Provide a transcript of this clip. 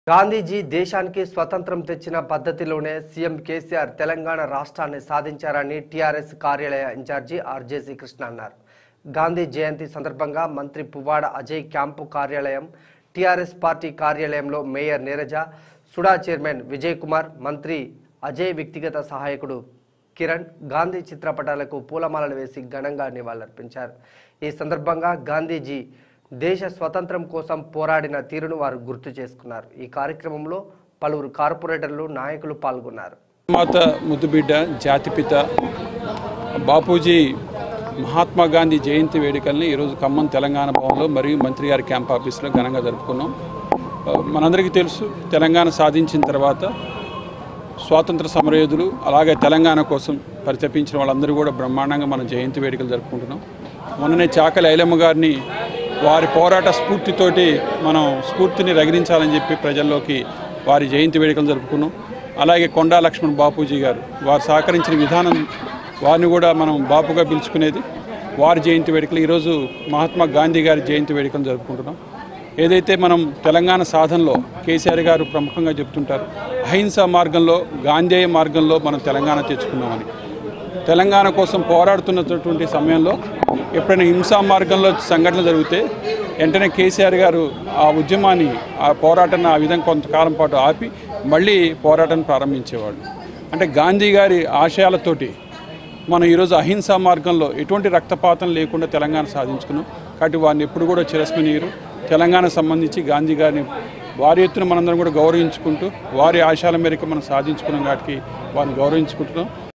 గాంధీజీ దేశానికి స్వతంత్రం తెచ్చిన పద్ధతిలోనే సీఎం కేసీఆర్ తెలంగాణ రాష్ట్రాన్ని సాధించారని టీఆర్ఎస్ కార్యాలయ ఇన్ఛార్జి ఆర్జేసీ కృష్ణ అన్నారు గాంధీ జయంతి సందర్భంగా మంత్రి పువ్వాడ అజయ్ క్యాంపు కార్యాలయం టీఆర్ఎస్ పార్టీ కార్యాలయంలో మేయర్ నీరజ సుడా చైర్మన్ విజయ్ కుమార్ మంత్రి అజయ్ వ్యక్తిగత సహాయకుడు కిరణ్ గాంధీ చిత్రపటాలకు పూలమాలలు వేసి ఘనంగా నివాళులర్పించారు ఈ సందర్భంగా గాంధీజీ దేశ స్వతంత్రం కోసం పోరాడిన తీరును వారు గుర్తు చేసుకున్నారు ఈ కార్యక్రమంలో పలువురు కార్పొరేటర్లు నాయకులు పాల్గొన్నారు మాత ముద్దుబిడ్డ జాతిపిత బాపూజీ మహాత్మా గాంధీ జయంతి వేడుకల్ని ఈరోజు ఖమ్మం తెలంగాణ భవన్లో మరియు మంత్రి గారి క్యాంప్ ఆఫీస్లో ఘనంగా జరుపుకున్నాం ఆ, మనందరికీ తెలుసు తెలంగాణ సాధించిన తర్వాత స్వాతంత్ర సమరయోధులు అలాగే తెలంగాణ కోసం పరితపించిన వాళ్ళందరూ కూడా బ్రహ్మాండంగా మనం జయంతి వేడుకలు జరుపుకుంటున్నాం మొన్ననే చాకలి ఐలమ్మ గారిని వారి పోరాట స్ఫూర్తితోటి మనం స్ఫూర్తిని రగిలించాలని చెప్పి ప్రజల్లోకి వారి జయంతి వేడుకలు జరుపుకున్నాం అలాగే కొండా లక్ష్మణ్ బాపూజీ గారు వారు సహకరించిన విధానం వారిని కూడా మనం బాపుగా పిలుచుకునేది వారి జయంతి వేడుకలు ఈరోజు మహాత్మా గాంధీ గారి జయంతి వేడుకలు జరుపుకుంటున్నాం ఏదైతే మనం తెలంగాణ సాధనలో కేసీఆర్ గారు ప్రముఖంగా చెప్తుంటారు అహింసా మార్గంలో గాంధేయ మార్గంలో మనం తెలంగాణ తెచ్చుకున్నామని తెలంగాణ కోసం పోరాడుతున్నటువంటి సమయంలో ఎప్పుడైనా హింసా మార్గంలో సంఘటనలు జరిగితే వెంటనే కేసీఆర్ గారు ఆ ఉద్యమాన్ని ఆ పోరాటాన్ని ఆ విధంగా కొంతకాలం పాటు ఆపి మళ్ళీ పోరాటాన్ని ప్రారంభించేవాడు అంటే గాంధీ గారి ఆశయాలతోటి మనం ఈరోజు అహింసా మార్గంలో ఎటువంటి రక్తపాతం లేకుండా తెలంగాణ సాధించుకున్నాం కాబట్టి వారిని ఎప్పుడు కూడా చిరస్మనీయరు తెలంగాణ సంబంధించి గాంధీ గారిని వారి ఎత్తున మనందరం కూడా గౌరవించుకుంటూ వారి ఆశయాల మేరకు మనం సాధించుకున్నాం కాబట్టి వారిని గౌరవించుకుంటున్నాం